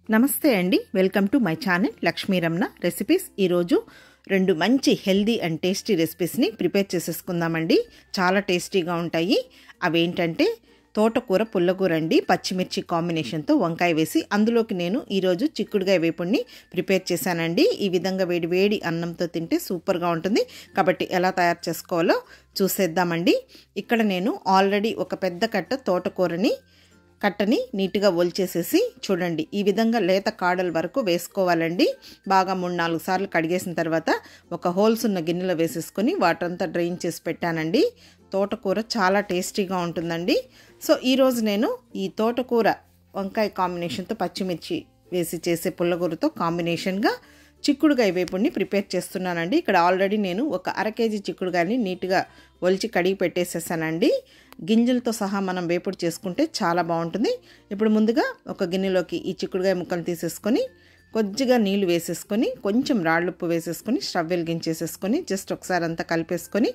నమస్తే అండి welcome to my channel Lakshmi Ramana recipes ఈరోజు రెండు మంచి హెల్దీ అండ్ టేస్టీ రెసిపీస్ని ప్రిపేర్ చేసేసుకుందామండి చాలా టేస్టీగా ఉంటాయి అవేంటంటే తోటకూర పుల్లకూర అండి పచ్చిమిర్చి కాంబినేషన్తో వంకాయ వేసి అందులోకి నేను ఈరోజు చిక్కుడుగాయ వేపుడిని ప్రిపేర్ చేశానండి ఈ విధంగా వేడి వేడి అన్నంతో తింటే సూపర్గా ఉంటుంది కాబట్టి ఎలా తయారు చేసుకోవాలో చూసేద్దామండి ఇక్కడ నేను ఆల్రెడీ ఒక పెద్ద కట్ట తోటకూరని కట్టని నీట్గా ఒలిచేసేసి చూడండి ఈ విధంగా లేత కాడల వరకు వేసుకోవాలండి బాగా మూడు నాలుగు సార్లు కడిగేసిన తర్వాత ఒక హోల్స్ ఉన్న గిన్నెలో వేసేసుకొని వాటర్ అంతా డ్రైన్ చేసి పెట్టానండి తోటకూర చాలా టేస్టీగా ఉంటుందండి సో ఈరోజు నేను ఈ తోటకూర వంకాయ కాంబినేషన్తో పచ్చిమిర్చి వేసి చేసే పుల్లగూరతో కాంబినేషన్గా చిక్కుడుగాయ వేపుడిని ప్రిపేర్ చేస్తున్నానండి ఇక్కడ ఆల్రెడీ నేను ఒక అర కేజీ చిక్కుడుగాయని నీట్గా ఒలిచి కడిగి పెట్టేసేసానండి గింజలతో సహా మనం వేపుడు చేసుకుంటే చాలా బాగుంటుంది ఇప్పుడు ముందుగా ఒక గిన్నెలోకి ఈ చిక్కుడుగాయ ముక్కలు తీసేసుకొని కొద్దిగా నీళ్లు వేసేసుకొని కొంచెం రాళ్ళుప్పు వేసేసుకొని స్టవ్ వెలిగించేసేసుకొని జస్ట్ ఒకసారి అంతా కలిపేసుకొని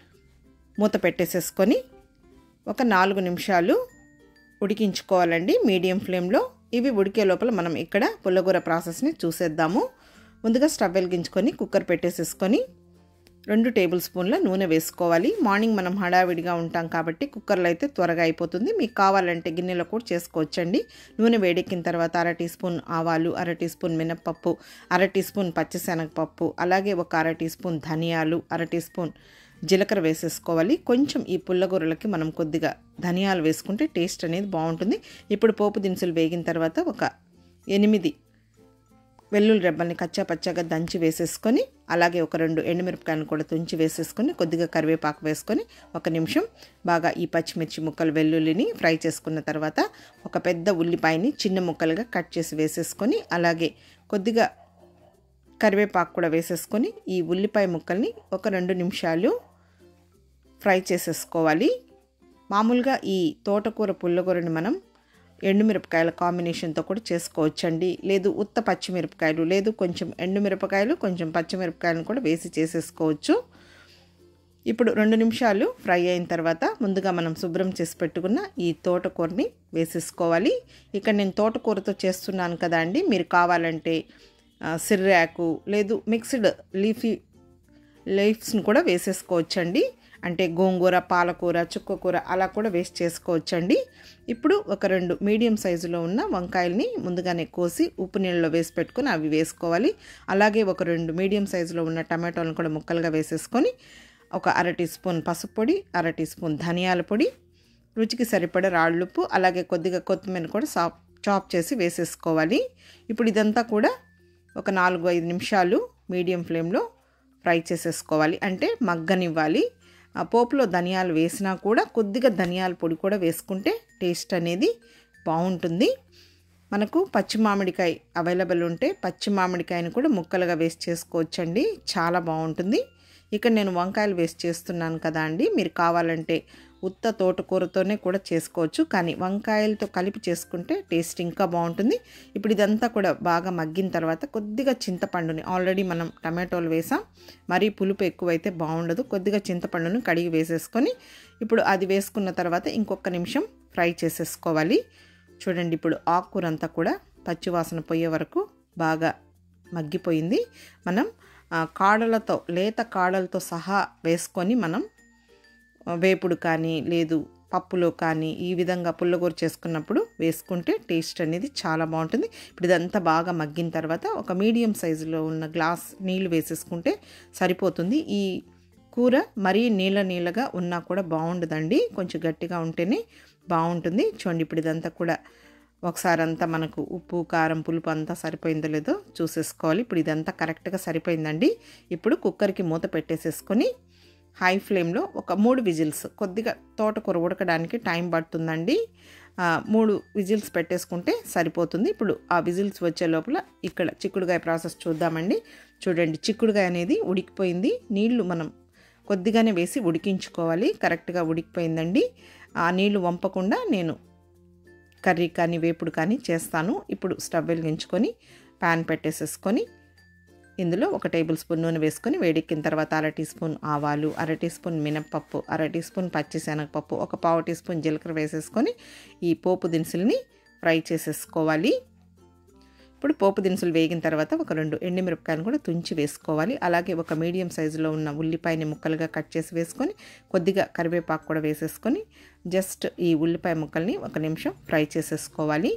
మూత పెట్టేసేసుకొని ఒక నాలుగు నిమిషాలు ఉడికించుకోవాలండి మీడియం ఫ్లేమ్లో ఇవి ఉడికే లోపల మనం ఇక్కడ పుల్లగూర ప్రాసెస్ని చూసేద్దాము ముందుగా స్టవ్ వెలిగించుకొని కుక్కర్ పెట్టేసేసుకొని రెండు టేబుల్ స్పూన్ల నూనె వేసుకోవాలి మార్నింగ్ మనం హడావిడిగా ఉంటాం కాబట్టి కుక్కర్లో అయితే త్వరగా అయిపోతుంది మీకు కావాలంటే గిన్నెలో కూడా చేసుకోవచ్చండి నూనె వేడెక్కిన తర్వాత అర టీ స్పూన్ ఆవాలు అర టీ స్పూన్ మినప్పప్పు అర టీ స్పూన్ పచ్చిశనగపప్పు అలాగే ఒక అర టీ స్పూన్ ధనియాలు అర టీ స్పూన్ జీలకర్ర వేసేసుకోవాలి కొంచెం ఈ పుల్లగూరలకి మనం కొద్దిగా ధనియాలు వేసుకుంటే టేస్ట్ అనేది బాగుంటుంది ఇప్పుడు పోపు దినుసులు వేగిన తర్వాత ఒక ఎనిమిది వెల్లుల్లి రెబ్బల్ని కచ్చా పచ్చాగా దంచి వేసేసుకొని అలాగే ఒక రెండు ఎండుమిరపకాయలను కూడా తుంచి వేసేసుకొని కొద్దిగా కరివేపాకు వేసుకొని ఒక నిమిషం బాగా ఈ పచ్చిమిర్చి ముక్కలు వెల్లుల్లిని ఫ్రై చేసుకున్న తర్వాత ఒక పెద్ద ఉల్లిపాయని చిన్న ముక్కలుగా కట్ చేసి వేసేసుకొని అలాగే కొద్దిగా కరివేపాకు కూడా వేసేసుకొని ఈ ఉల్లిపాయ ముక్కల్ని ఒక రెండు నిమిషాలు ఫ్రై చేసేసుకోవాలి మామూలుగా ఈ తోటకూర పుల్లకూరని మనం ఎండుమిరపకాయల కాంబినేషన్తో కూడా చేసుకోవచ్చండి లేదు ఉత్త పచ్చిమిరపకాయలు లేదు కొంచెం ఎండుమిరపకాయలు కొంచెం పచ్చిమిరపకాయలను కూడా వేసి చేసేసుకోవచ్చు ఇప్పుడు రెండు నిమిషాలు ఫ్రై అయిన తర్వాత ముందుగా మనం శుభ్రం చేసి పెట్టుకున్న ఈ తోటకూరని వేసేసుకోవాలి ఇక్కడ నేను తోటకూరతో చేస్తున్నాను కదా అండి మీరు కావాలంటే సిర్రాకు లేదు మిక్స్డ్ లీఫీ లీఫ్స్ని కూడా వేసేసుకోవచ్చండి అంటే గోంగూర పాలకూర చుక్కకూర అలా కూడా వేస్ట్ చేసుకోవచ్చండి ఇప్పుడు ఒక రెండు మీడియం సైజులో ఉన్న వంకాయల్ని ముందుగానే కోసి ఉప్పు నీళ్ళలో వేసి పెట్టుకొని అవి వేసుకోవాలి అలాగే ఒక రెండు మీడియం సైజులో ఉన్న టమాటోలను కూడా ముక్కలుగా వేసేసుకొని ఒక అర టీ స్పూన్ పసుపు పొడి అర టీ స్పూన్ ధనియాల పొడి రుచికి సరిపడే రాళ్ళుప్పు అలాగే కొద్దిగా కొత్తిమీర కూడా సాప్ చాప్ చేసి వేసేసుకోవాలి ఇప్పుడు ఇదంతా కూడా ఒక నాలుగు ఐదు నిమిషాలు మీడియం ఫ్లేమ్లో ఫ్రై చేసేసుకోవాలి అంటే మగ్గనివ్వాలి ఆ పోపులో ధనియాలు వేసినా కూడా కొద్దిగా ధనియాల పొడి కూడా వేసుకుంటే టేస్ట్ అనేది బాగుంటుంది మనకు పచ్చి మామిడికాయ అవైలబుల్ ఉంటే పచ్చి మామిడికాయని కూడా ముక్కలుగా వేస్ట్ చేసుకోవచ్చండి చాలా బాగుంటుంది ఇక్కడ నేను వంకాయలు వేస్ట్ చేస్తున్నాను కదా అండి మీరు కావాలంటే ఉత్త తోటకూరతోనే కూడా చేసుకోవచ్చు కానీ వంకాయలతో కలిపి చేసుకుంటే టేస్ట్ ఇంకా బాగుంటుంది ఇప్పుడు ఇదంతా కూడా బాగా మగ్గిన తర్వాత కొద్దిగా చింతపండుని ఆల్రెడీ మనం టమాటోలు వేసాం మరీ పులుపు ఎక్కువైతే బాగుండదు కొద్దిగా చింతపండుని కడిగి వేసేసుకొని ఇప్పుడు అది వేసుకున్న తర్వాత ఇంకొక నిమిషం ఫ్రై చేసేసుకోవాలి చూడండి ఇప్పుడు ఆకుకూర అంతా కూడా పచ్చివాసన పోయే వరకు బాగా మగ్గిపోయింది మనం కాడలతో లేత కాడలతో సహా వేసుకొని మనం వేపుడు కానీ లేదు పప్పులో కానీ ఈ విధంగా పుల్లగూర చేసుకున్నప్పుడు వేసుకుంటే టేస్ట్ అనేది చాలా బాగుంటుంది ఇప్పుడు ఇదంతా బాగా మగ్గిన తర్వాత ఒక మీడియం సైజులో ఉన్న గ్లాస్ నీళ్ళు వేసేసుకుంటే సరిపోతుంది ఈ కూర మరీ నీళ్ళ నీళ్ళగా ఉన్నా కూడా బాగుండదండి కొంచెం గట్టిగా ఉంటేనే బాగుంటుంది చూడండి ఇప్పుడు ఇదంతా కూడా ఒకసారి అంతా మనకు ఉప్పు కారం పులుపు అంతా సరిపోయిందో లేదో చూసేసుకోవాలి ఇప్పుడు ఇదంతా కరెక్ట్గా సరిపోయిందండి ఇప్పుడు కుక్కర్కి మూత పెట్టేసేసుకొని హై ఫ్లేమ్లో ఒక మూడు విజిల్స్ కొద్దిగా తోటకూర ఉడకడానికి టైం పడుతుందండి మూడు విజిల్స్ పెట్టేసుకుంటే సరిపోతుంది ఇప్పుడు ఆ విజిల్స్ వచ్చే లోపల ఇక్కడ చిక్కుడుగాయ ప్రాసెస్ చూద్దామండి చూడండి చిక్కుడుగాయ అనేది ఉడికిపోయింది నీళ్లు మనం కొద్దిగానే వేసి ఉడికించుకోవాలి కరెక్ట్గా ఉడికిపోయిందండి ఆ నీళ్లు వంపకుండా నేను కర్రీ కానీ వేపుడు కానీ చేస్తాను ఇప్పుడు స్టవ్ వెలిగించుకొని ప్యాన్ పెట్టేసేసుకొని ఇందులో ఒక టేబుల్ స్పూన్ నూనె వేసుకొని వేడెక్కిన తర్వాత అర టీ స్పూన్ ఆవాలు అర టీ స్పూన్ మినప్పప్పు అర టీ స్పూన్ పచ్చిశనగపప్పు ఒక పావు టీ స్పూన్ జీలకర్ర వేసేసుకొని ఈ పోపు దినుసుల్ని ఫ్రై చేసేసుకోవాలి ఇప్పుడు పోపు దినుసులు వేగిన తర్వాత ఒక రెండు ఎండుమిరపకాయలు కూడా తుంచి వేసుకోవాలి అలాగే ఒక మీడియం సైజులో ఉన్న ఉల్లిపాయని ముక్కలుగా కట్ చేసి వేసుకొని కొద్దిగా కరివేపాకు కూడా వేసేసుకొని జస్ట్ ఈ ఉల్లిపాయ ముక్కల్ని ఒక నిమిషం ఫ్రై చేసేసుకోవాలి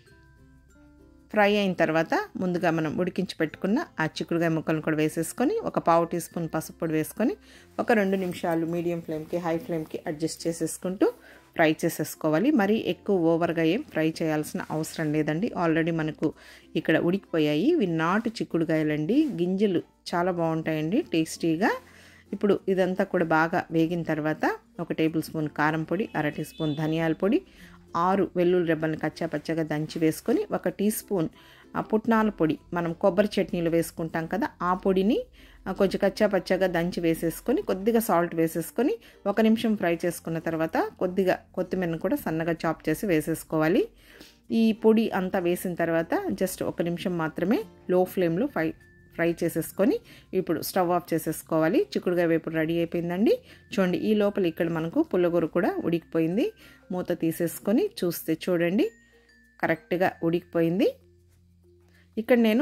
ఫ్రై అయిన తర్వాత ముందుగా మనం ఉడికించి పెట్టుకున్న ఆ చిక్కుడుగాయ ముక్కలను కూడా వేసేసుకొని ఒక పావు టీ స్పూన్ పసుపు పొడి వేసుకొని ఒక రెండు నిమిషాలు మీడియం ఫ్లేమ్కి హై ఫ్లేమ్కి అడ్జస్ట్ చేసేసుకుంటూ ఫ్రై చేసేసుకోవాలి మరీ ఎక్కువ ఓవర్గా ఏం ఫ్రై చేయాల్సిన అవసరం లేదండి ఆల్రెడీ మనకు ఇక్కడ ఉడికిపోయాయి ఇవి నాటు చిక్కుడుగాయలండి గింజలు చాలా బాగుంటాయండి టేస్టీగా ఇప్పుడు ఇదంతా కూడా బాగా వేగిన తర్వాత ఒక టేబుల్ స్పూన్ కారం పొడి అర టీ స్పూన్ ధనియాల పొడి ఆరు వెల్లుల్లి రెబ్బలను కచ్చాపచ్చగా దంచి వేసుకొని ఒక టీ స్పూన్ పుట్నాల పొడి మనం కొబ్బరి చట్నీలు వేసుకుంటాం కదా ఆ పొడిని కొంచెం కచ్చాపచ్చగా దంచి వేసేసుకొని కొద్దిగా సాల్ట్ వేసేసుకొని ఒక నిమిషం ఫ్రై చేసుకున్న తర్వాత కొద్దిగా కొత్తిమీరను కూడా సన్నగా చాప్ చేసి వేసేసుకోవాలి ఈ పొడి అంతా వేసిన తర్వాత జస్ట్ ఒక నిమిషం మాత్రమే లో ఫ్లేమ్లో ఫ్రై ఫ్రై చేసేసుకొని ఇప్పుడు స్టవ్ ఆఫ్ చేసేసుకోవాలి చిక్కుడుగా వేపుడు రెడీ అయిపోయిందండి చూడండి ఈ లోపల ఇక్కడ మనకు పుల్లగూర కూడా ఉడికిపోయింది మూత తీసేసుకొని చూస్తే చూడండి కరెక్ట్గా ఉడికిపోయింది ఇక్కడ నేను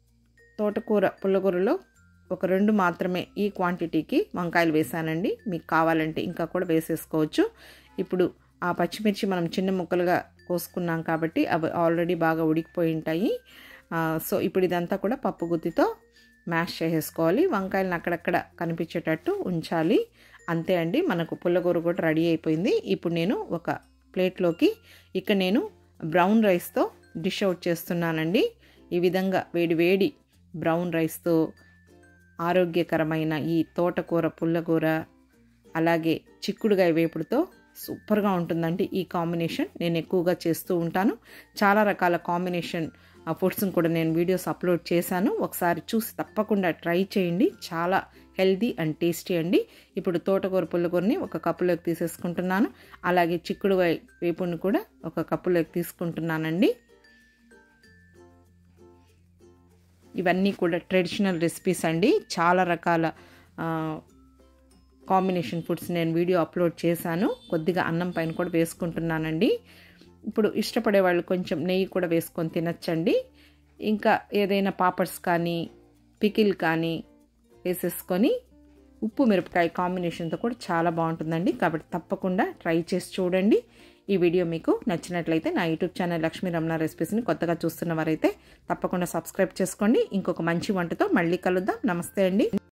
తోటకూర పుల్లగూరలో ఒక రెండు మాత్రమే ఈ క్వాంటిటీకి వంకాయలు వేసానండి మీకు కావాలంటే ఇంకా కూడా వేసేసుకోవచ్చు ఇప్పుడు ఆ పచ్చిమిర్చి మనం చిన్న ముక్కలుగా కోసుకున్నాం కాబట్టి అవి ఆల్రెడీ బాగా ఉడికిపోయి ఉంటాయి సో ఇప్పుడు ఇదంతా కూడా పప్పు గుత్తితో మ్యాష్ చేసేసుకోవాలి వంకాయలను అక్కడక్కడ కనిపించేటట్టు ఉంచాలి అంతే అండి మనకు పుల్లగూర కూడా రెడీ అయిపోయింది ఇప్పుడు నేను ఒక ప్లేట్లోకి ఇక్కడ నేను బ్రౌన్ రైస్తో డిష్ అవుట్ చేస్తున్నానండి ఈ విధంగా వేడి వేడి బ్రౌన్ రైస్తో ఆరోగ్యకరమైన ఈ తోటకూర పుల్లకూర అలాగే చిక్కుడుగాయ వేపుడుతో సూపర్గా ఉంటుందండి ఈ కాంబినేషన్ నేను ఎక్కువగా చేస్తూ ఉంటాను చాలా రకాల కాంబినేషన్ ఫుడ్స్ని కూడా నేను వీడియోస్ అప్లోడ్ చేశాను ఒకసారి చూసి తప్పకుండా ట్రై చేయండి చాలా హెల్దీ అండ్ టేస్టీ అండి ఇప్పుడు తోటకూర పుల్లకూరని ఒక కప్పులోకి తీసేసుకుంటున్నాను అలాగే చిక్కుడుగాయ వేపుని కూడా ఒక కప్పులోకి తీసుకుంటున్నానండి ఇవన్నీ కూడా ట్రెడిషనల్ రెసిపీస్ అండి చాలా రకాల కాంబినేషన్ ఫుడ్స్ నేను వీడియో అప్లోడ్ చేశాను కొద్దిగా అన్నం పైన కూడా వేసుకుంటున్నానండి ఇప్పుడు ఇష్టపడే వాళ్ళు కొంచెం నెయ్యి కూడా వేసుకొని తినచ్చండి ఇంకా ఏదైనా పాపడ్స్ కానీ పికిల్ కానీ వేసేసుకొని ఉప్పు మిరపకాయ కాంబినేషన్తో కూడా చాలా బాగుంటుందండి కాబట్టి తప్పకుండా ట్రై చేసి చూడండి ఈ వీడియో మీకు నచ్చినట్లయితే నా యూట్యూబ్ ఛానల్ లక్ష్మీ రమణ రెసిపీస్ని కొత్తగా చూస్తున్న వారైతే తప్పకుండా సబ్స్క్రైబ్ చేసుకోండి ఇంకొక మంచి వంటతో మళ్ళీ కలుద్దాం నమస్తే అండి